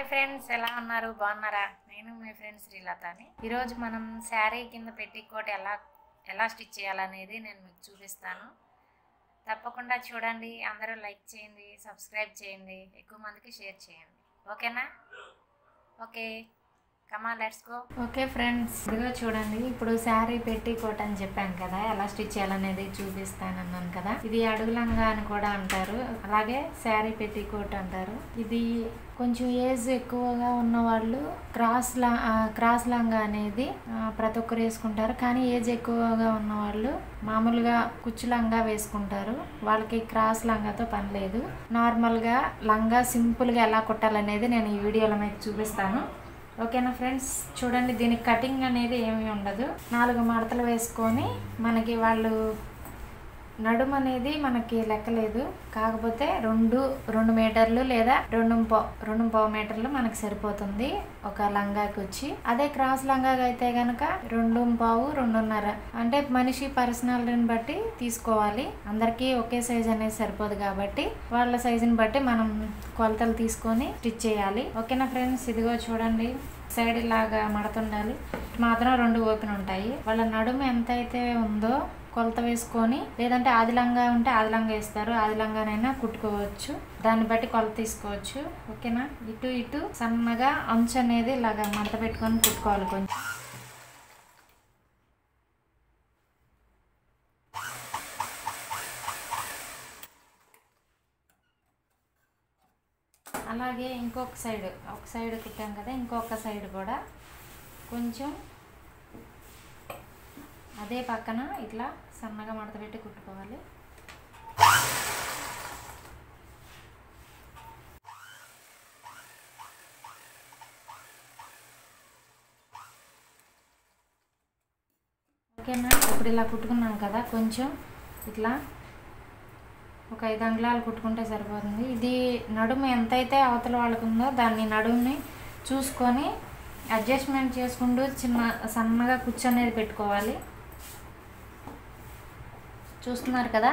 Friends ఎలా ఉన్నారు బాగున్నారా నేను మీ ఫ్రెండ్స్ శ్రీలతని ఈరోజు మనం శారీ కింద పెట్టి కోట్ ఎలా ఎలా స్టిచ్ చేయాలనేది నేను మీకు చూపిస్తాను తప్పకుండా చూడండి అందరూ లైక్ చేయండి సబ్స్క్రైబ్ చేయండి ఎక్కువ మందికి షేర్ చేయండి ఓకేనా okay come on let's go okay friends ఇదిగో చూడండి ఇప్పుడు శారీ పెట్టి కోట్ అని చెప్పాను కదా ఎలా స్టిచ్ చేయాలనేది చూపిస్తానన్నాను కదా ఇది అడుగులంగా అని కూడా అంటారు అలాగే శారీ పెట్టి కోట్ అంటారు ఇది కొంచెం ఏజ్ ఎక్కువగా ఉన్న వాళ్ళు క్రాస్ లా ఆ, క్రాస్ లంగా అనేది ఆ, ప్రతి ఒక్కరు వేసుకుంటారు కానీ ఏజ్ ఎక్కువగా ఉన్న వాళ్ళు మామూలుగా కుచ్చు లంగా వేసుకుంటారు వాళ్ళకి క్రాస్ లంగాతో పని లేదు నార్మల్గా లంగా సింపుల్గా ఎలా కుట్టాలనేది నేను ఈ వీడియోలో మీకు చూపిస్తాను ఓకేనా ఫ్రెండ్స్ చూడండి దీనికి కటింగ్ అనేది ఏమీ ఉండదు నాలుగు మడతలు వేసుకొని మనకి వాళ్ళు నడుము అనేది మనకి లెక్కలేదు కాకపోతే రెండు రెండు మీటర్లు లేదా రెండు పా రెండు పావు మీటర్లు మనకి సరిపోతుంది ఒక లంగాకి వచ్చి అదే క్రాస్ లంగాకి అయితే గనక రెండు పావు రెండున్నర అంటే మనిషి పర్సనాలిటీని బట్టి తీసుకోవాలి అందరికీ ఒకే సైజ్ అనేది సరిపోదు కాబట్టి వాళ్ళ సైజుని బట్టి మనం కొలతలు తీసుకొని స్టిచ్ చేయాలి ఓకేనా ఫ్రెండ్స్ ఇదిగో చూడండి సైడ్ ఇలాగా మడతుండాలి మాత్రం రెండు ఓపెన్ ఉంటాయి వాళ్ళ నడుము ఎంత అయితే ఉందో కొలత వేసుకొని లేదంటే ఆదిలంగా ఉంటే ఆదిలంగా వేస్తారు ఆదిలంగానైనా కుట్టుకోవచ్చు దాన్ని బట్టి కొలత తీసుకోవచ్చు ఓకేనా ఇటు ఇటు సన్నగా అంచు అనేది ఇలాగా మడత పెట్టుకొని కుట్టుకోవాలి కొంచెం అలాగే ఇంకొక సైడ్ ఒక సైడ్ కుట్టాం కదా ఇంకొక సైడ్ కూడా కొంచెం అదే పక్కన ఇట్లా సన్నగా మడత పెట్టి కుట్టుకోవాలి ఓకేనా ఇప్పుడు ఇలా కుట్టుకున్నాం కదా కొంచెం ఇట్లా ఒక ఐదు అంగుళాలు కుట్టుకుంటే సరిపోతుంది ఇది నడుము ఎంతైతే అవతల వాళ్ళకు ఉందో దాన్ని నడుముని చూసుకొని అడ్జస్ట్మెంట్ చేసుకుంటూ చిన్న సన్నగా కుచ్చు అనేది పెట్టుకోవాలి చూస్తున్నారు కదా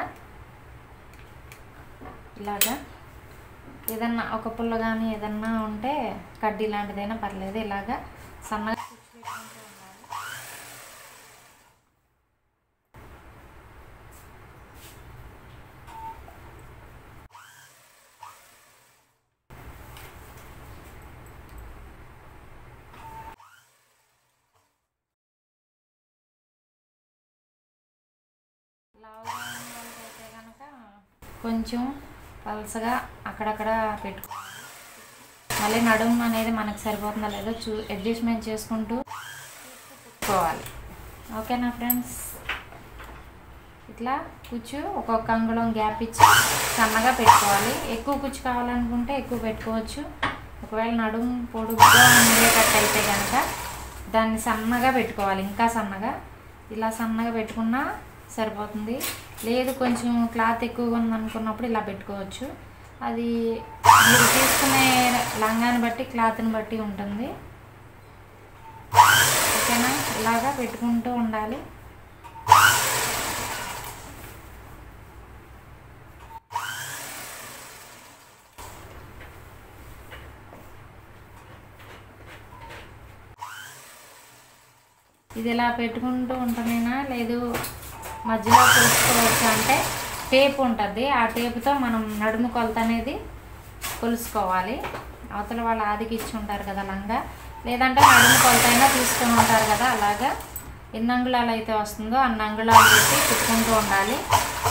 ఇలాగా ఏదన్నా ఒక పుల్ల కానీ ఏదన్నా ఉంటే కడ్డీ లాంటిదైనా పర్లేదు ఇలాగా సన్నగా కుచ్చు పెట్టుకుంటూ ఉండాలి లావుగా ఉన్న వాళ్ళకైతే కనుక కొంచెం పలసగా అక్కడక్కడ పెట్టుకోవాలి మళ్ళీ నడుము అనేది మనకు సరిపోతుందో లేదో చూ అడ్జస్ట్మెంట్ చేసుకుంటూ పెట్టుకోవాలి ఓకేనా ఫ్రెండ్స్ ఇట్లా కుచ్చు ఒక్కొక్క అంగుళం గ్యాప్ ఇచ్చి సన్నగా పెట్టుకోవాలి ఎక్కువ కుచ్చు కావాలనుకుంటే ఎక్కువ పెట్టుకోవచ్చు ఒకవేళ నడుము పొడుగ్గా ఉండేటట్టు అయితే కనుక దాన్ని సన్నగా పెట్టుకోవాలి ఇంకా సన్నగా ఇలా సన్నగా పెట్టుకున్నా సరిపోతుంది లేదు కొంచెం క్లాత్ ఎక్కువగా ఉందనుకున్నప్పుడు ఇలా పెట్టుకోవచ్చు అది మీరు తీసుకునే లంగాన్ని బట్టి క్లాత్ని బట్టి ఉంటుంది ఓకేనా ఇలాగా పెట్టుకుంటూ ఉండాలి ఇది ఇలా పెట్టుకుంటూ ఉంటమేనా లేదు మధ్యలో కొలుసుకోవచ్చు అంటే టేప్ ఉంటుంది ఆ టేపుతో మనం నడుము కొలత అనేది కొలుసుకోవాలి అవతల వాళ్ళు ఆదికి ఇచ్చి ఉంటారు కదా లంగా లేదంటే నడుము కొలత అయినా తీసుకొని ఉంటారు కదా అలాగా ఎన్ని అంగుళాలు అయితే వస్తుందో అన్ని అంగుళాలు పెట్టి కుట్టుకుంటూ ఉండాలి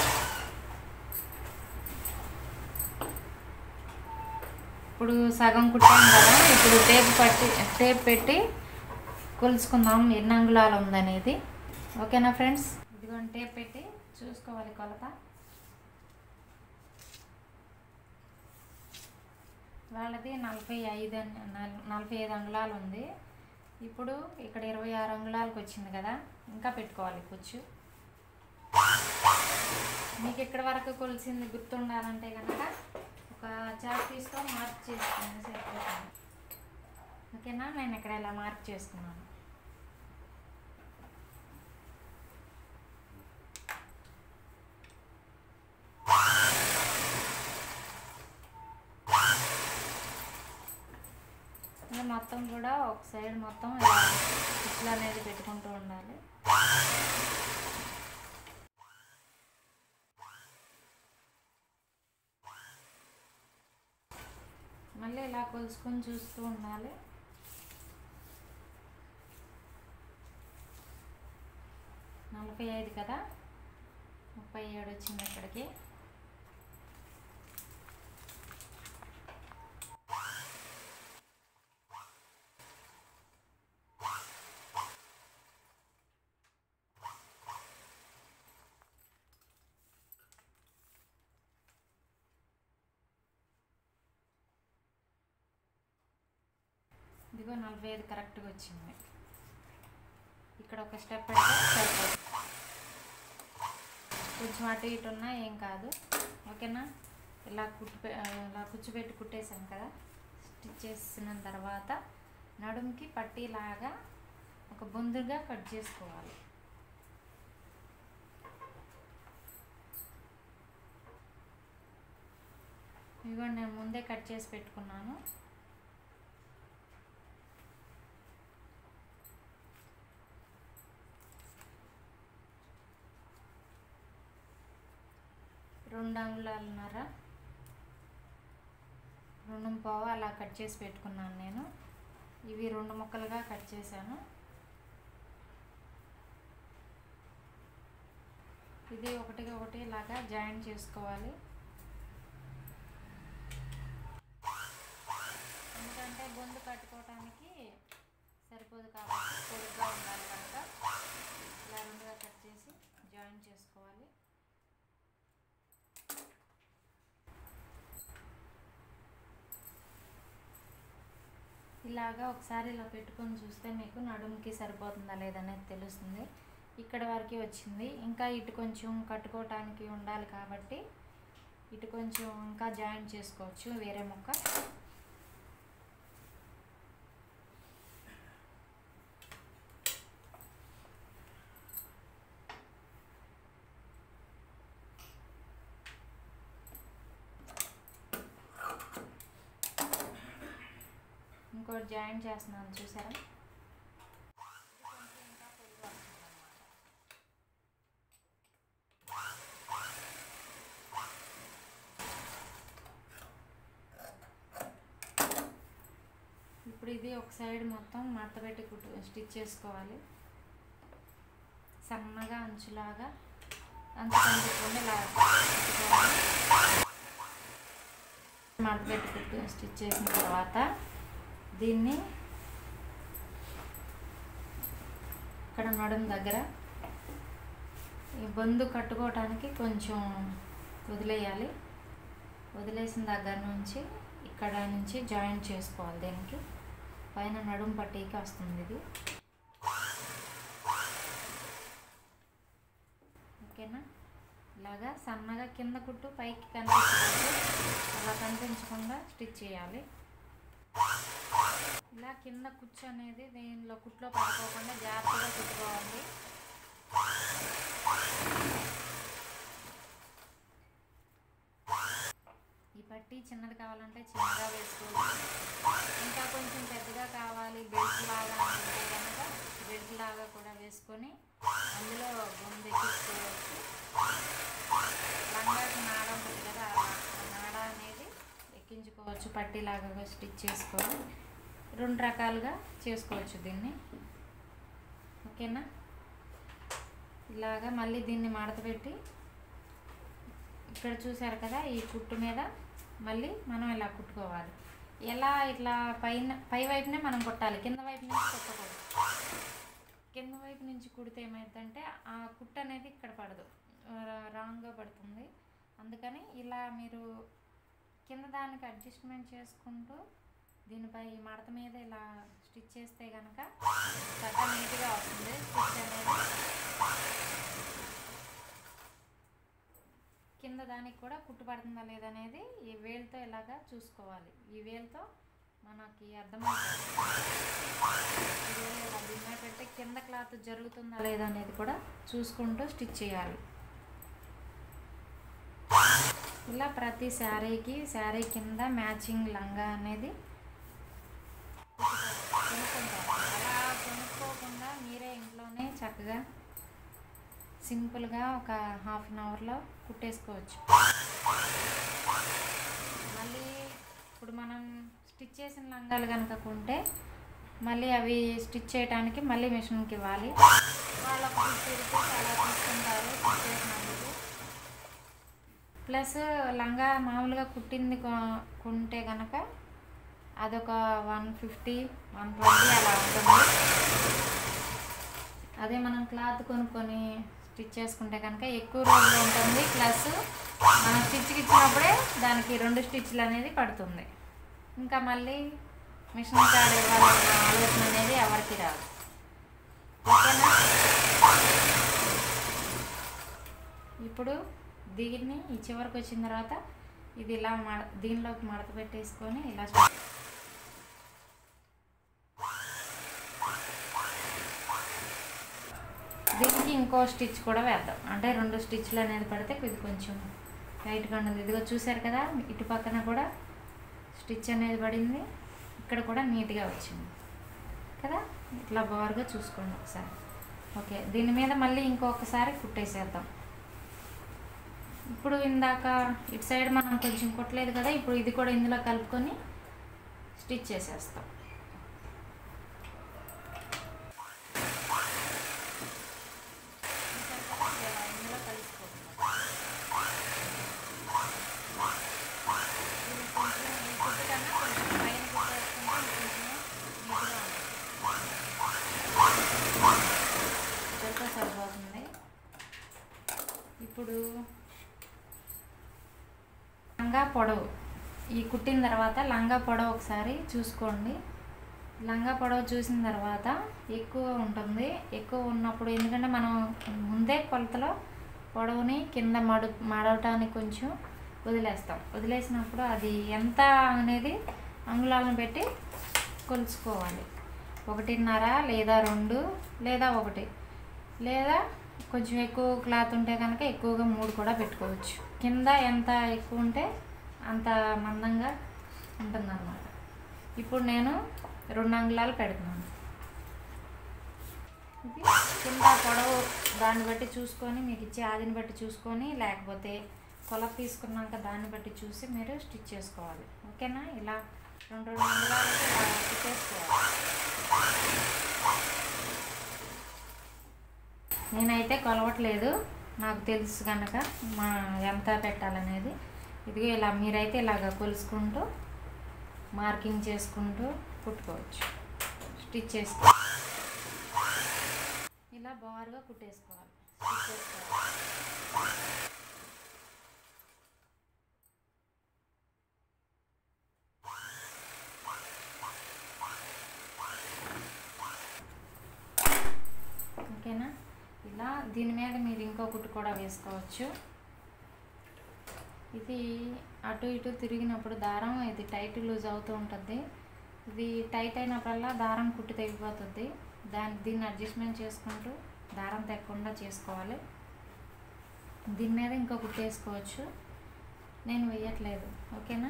ఇప్పుడు సగం కుట్టాం కదా ఇప్పుడు టేప్ పట్టి టేప్ పెట్టి కొలుసుకుందాం ఎన్ని అంగుళాలు ఉందనేది ఓకేనా ఫ్రెండ్స్ ఇదిగోండి టేప్ పెట్టి చూసుకోవాలి కొలత వాళ్ళది నలభై ఐదు అని- నల్- నలభై ఐదు అంగుళాలు ఉంది ఇప్పుడు ఇక్కడ ఇరవై ఆరు అంగుళాలకు వచ్చింది కదా ఇంకా పెట్టుకోవాలి కూర్చు మీకు ఇక్కడ వరకు కొలిసింది గుర్తుండాలంటే కనుక ఒక చాక్ తీసుకొని మార్క్ చేసుకోండి సరిపోతుంది ఓకేనా నేను ఇక్కడ ఇలా మార్క్ చేసుకున్నాను మొత్తం కూడా ఒక సైడ్ మొత్తం ఇలా కుట్లు అనేది పెట్టుకుంటూ ఉండాలి మళ్ళీ ఇలా కొలుసుకొని చూస్తూ ఉండాలి నలభై ఐదు కదా ముప్పై ఏడు వచ్చింది ఇక్కడికి ఇదిగో నలభై ఐదు కరెక్ట్గా వచ్చింది ఇక్కడ ఒక స్టెప్ అయితే సరిపోతుంది కొంచెం అటు ఇటు ఉన్నా ఏం కాదు ఓకేనా ఇలా కుట్టు పె- ఇలా కూర్చోబెట్టి కుట్టేసాం కదా స్టిచ్ చేసిన తర్వాత నడుముకి పట్టీలాగా ఒక బొందుగా కట్ చేసుకోవాలి ఇదిగో నేను ముందే కట్ చేసి పెట్టుకున్నాను రెండు అంగుళాలున్నర రెండు పావు అలా కట్ చేసి పెట్టుకున్నాను నేను ఇవి రెండు ముక్కలుగా కట్ చేశాను ఇది ఒకటిగా ఒకటి ఇలాగా జాయిన్ చేసుకోవాలి ఎందుకంటే బొందు కట్టుకోవటానికి సరిపోదు కాబట్టి పొడుగ్గా ఉండాలి కనుక ఇలా రెండుగా కట్ చేసి జాయిన్ చేసుకోవాలి ఇలాగా ఒకసారి ఇలా పెట్టుకొని చూస్తే మీకు నడుముకి సరిపోతుందా లేదనేది తెలుస్తుంది ఇక్కడ వరకు వచ్చింది ఇంకా ఇటు కొంచెం కట్టుకోవటానికి ఉండాలి కాబట్టి ఇటు కొంచెం ఇంకా జాయిన్ చేసుకోవచ్చు వేరే ముక్క ఇంకోటి జాయిన్ చేస్తున్నాను చూసారా ఇది కొంచెం ఇంకా పొడిగా వస్తుందన్నమాట. ఇప్పుడు ఇది ఒక సైడ్ మొత్తం మడతపెట్టి కుట్టు స్టిచ్ చేసుకోవాలి సన్నగా అంచులాగా అంచు కనిపించకుండా ఇలా కుట్టుకోవాలి. మడతపెట్టి కుట్టు స్టిచ్ చేసిన తర్వాత దీన్ని ఇక్కడ నడుము దగ్గర ఈ బొందు కట్టుకోవటానికి కొంచెం వదిలేయాలి వదిలేసిన దగ్గర నుంచి ఇక్కడ నుంచి జాయింట్ చేసుకోవాలి దీనికి పైన నడుము పట్టీకి వస్తుంది ఇది ఓకేనా ఇలాగా సన్నగా కింద కుట్టు పైకి కనిపించకూడదు అలా కనిపించకుండా స్టిచ్ చేయాలి ఇలా కింద కుచ్చు అనేది దీనిలో కుట్లో పడుకోకుండా జాగ్రత్తగా కుట్టుకోవాలి ఈ పట్టి చిన్నది కావాలంటే చిన్నగా వేసుకోవచ్చు ఇంకా కొంచెం పెద్దగా కావాలి బెల్ట్ లాగా అనుకుంటే కనుక బెల్ట్ లాగా కూడా వేసుకొని అందులో బొమ్మ ఎక్కించుకోవచ్చు లంగాకి నాడ ఉంటుంది కదా ఆ నాడ అనేది ఎక్కించుకోవచ్చు పట్టీలాగా స్టిచ్ చేసుకోవాలి రెండు రకాలుగా చేసుకోవచ్చు దీన్ని ఓకేనా ఇలాగా మళ్ళీ దీన్ని మడత పెట్టి ఇక్కడ చూసారు కదా ఈ కుట్టు మీద మళ్ళీ మనం ఇలా కుట్టుకోవాలి ఎలా ఇట్లా పైన పై వైపునే మనం కొట్టాలి కింద వైపు నుంచి కొట్టకూడదు కింద వైపు నుంచి కుడితే ఏమైందంటే ఆ కుట్టు అనేది ఇక్కడ పడదు రా- రాంగ్గా పడుతుంది అందుకని ఇలా మీరు కింద దానికి అడ్జస్ట్మెంట్ చేసుకుంటూ దీనిపై ఈ మడత మీద ఇలా స్టిచ్ చేస్తే కనుక చక్కగా నీట్గా వస్తుంది స్టిచ్ అనేది కింద దానికి కూడా కుట్టు పడుతుందా లేదనేది ఈ వేలుతో ఇలాగా చూసుకోవాలి ఈ వేలుతో మనకి అర్థమవుతుంది ఈ వేలు ఇలా దీని మీద పెడితే కింద క్లాత్ జరుగుతుందా లేదా అనేది కూడా చూసుకుంటూ స్టిచ్ చేయాలి ఇలా ప్రతి శారీకి శారీ కింద మ్యాచింగ్ లంగా అనేది కుట్టుకోవాలి చక్కగా సింపుల్గా ఒక హాఫ్ అన్ అవర్లో కుట్టేసుకోవచ్చు మళ్ళీ ఇప్పుడు మనం స్టిచ్ చేసిన లంగాలు కనుక కొంటే మళ్ళీ అవి స్టిచ్ చేయడానికి మళ్ళీ మిషన్కి ఇవ్వాలి వాళ్ళు ఒక ఫిఫ్టీ రూపీస్ అలా తీసుకుంటారు స్టిచ్ చేసినందుకు ప్లస్ లంగా మామూలుగా కుట్టింది కొ- కొంటే కనుక అదొక వన్ ఫిఫ్టీ వన్ ట్వంటీ అలా ఉంటుంది అదే మనం క్లాత్ కొనుక్కొని స్టిచ్ చేసుకుంటే కనుక ఎక్కువ రోజులు ఉంటుంది ప్లస్ మనం స్టిచ్కి ఇచ్చినప్పుడే దానికి రెండు స్టిచ్లు అనేది పడుతుంది ఇంకా మళ్ళీ మిషన్ కాడ ఇవ్వాలన్న ఆలోచన అనేది ఎవరికి రాదు ఓకేనా ఇప్పుడు దీన్ని ఈ చివరికి వచ్చిన తర్వాత ఇది ఇలా మడ దీనిలోకి మడత పెట్టేసుకొని ఇలా స్టిచ్ దీనికి ఇంకో స్టిచ్ కూడా వేద్దాం అంటే రెండు స్టిచ్లు అనేది పడితే ఇది కొంచెం టైట్గా ఉండదు ఇదిగో చూసారు కదా ఇటు పక్కన కూడా స్టిచ్ అనేది పడింది ఇక్కడ కూడా నీట్గా వచ్చింది కదా ఇట్లా బారుగా చూసుకోండి ఒకసారి ఓకే దీని మీద మళ్ళీ ఇంకొకసారి కుట్టేసేద్దాం ఇప్పుడు ఇందాక ఇటు సైడ్ మనం కొంచెం కుట్టలేదు కదా ఇప్పుడు ఇది కూడా ఇందులో కలుపుకొని స్టిచ్ చేసేస్తాం ఇందులో కలిసిపోతుంది ఇది కొంచెం ఈ కుట్టు కన్నా కొంచెం పైన కుట్టేసుకుంటే ఇంకొంచెం నీట్గా ఉంటుంది ఇక్కడితో సరిపోతుంది ఇప్పుడు లంగా పొడవు ఈ కుట్టిన తర్వాత లంగా పొడవు ఒకసారి చూసుకోండి లంగా పొడవు చూసిన తర్వాత ఎక్కువ ఉంటుంది ఎక్కువ ఉన్నప్పుడు ఎందుకంటే మనం ముందే కొలతలో పొడవుని కింద మడు మడవటానికి కొంచెం వదిలేస్తాం వదిలేసినప్పుడు అది ఎంత అనేది అంగుళాలను పెట్టి కొలుచుకోవాలి ఒకటిన్నర లేదా రెండు లేదా ఒకటి లేదా కొంచెం ఎక్కువ క్లాత్ ఉంటే కనుక ఎక్కువగా మూడు కూడా పెట్టుకోవచ్చు కింద ఎంత ఎక్కువ ఉంటే అంత మందంగా ఉంటుందన్నమాట ఇప్పుడు నేను రెండు అంగుళాలు పెడుతున్నాను ఇది కింద పొడవు దాన్ని బట్టి చూసుకొని మీకు ఇచ్చే ఆదిని బట్టి చూసుకొని లేకపోతే కొలత తీసుకున్నాక దాన్ని బట్టి చూసి మీరు స్టిచ్ చేసుకోవాలి ఓకేనా ఇలా రెండు రెండు అంగుళాలు చేసుకోవాలి నేనైతే కొలవట్లేదు నాకు తెలుసు కనుక మా ఎంత పెట్టాలనేది ఇదిగో ఇలా మీరైతే ఇలాగ కొలుసుకుంటూ మార్కింగ్ చేసుకుంటూ కుట్టుకోవచ్చు స్టిచ్ చేసుకో ఇలా బారుగా కుట్టేసుకోవాలి స్టిచ్ చేసుకోవాలి ఓకేనా ఇలా దీని మీద మీరు ఇంకో కుట్టు కూడా వేసుకోవచ్చు ఇది అటు ఇటు తిరిగినప్పుడు దారం ఇది టైట్ లూజ్ అవుతూ ఉంటుంది ఇది టైట్ అయినప్పుడల్లా దారం కుట్టు తెగిపోతుంది దాన్ని దీన్ని అడ్జస్ట్మెంట్ చేసుకుంటూ దారం తెగకుండా చేసుకోవాలి దీని మీద ఇంకో కుట్టు వేసుకోవచ్చు నేను వేయట్లేదు ఓకేనా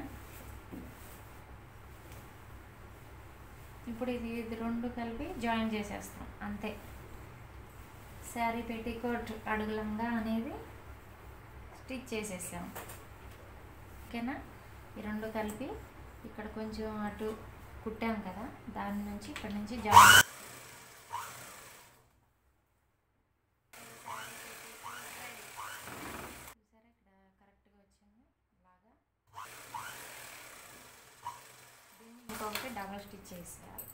ఇప్పుడు ఇది ఇది రెండు కలిపి జాయిన్ చేసేస్తాం అంతే శారీ పెట్టికోట్ అడుగులంగా అనేది స్టిచ్ చేసేసాం ఓకేనా ఈ రెండు కలిపి ఇక్కడ కొంచెం అటు కుట్టాం కదా దాని నుంచి ఇక్కడ నుంచి జాయిన్ చూసారా ఇక్కడ కరెక్ట్గా వచ్చింది ఇలాగా దీన్ని ఇంకొకటి డబల్ స్టిచ్ చేసేయాలి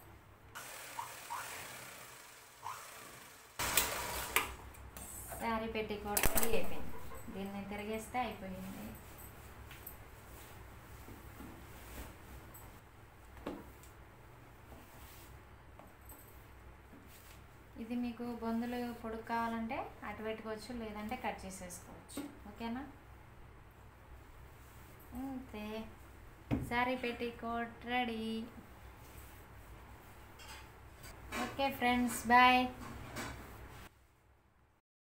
శారీ పెట్టికోట్ అయిపోయింది దీన్ని తిరిగేస్తే అయిపోయింది ఇది మీకు బొందులు పొడుగు కావాలంటే అటు పెట్టుకోవచ్చు లేదంటే కట్ చేసేసుకోవచ్చు ఓకేనా అంతే sari petticoat ready okay friends bye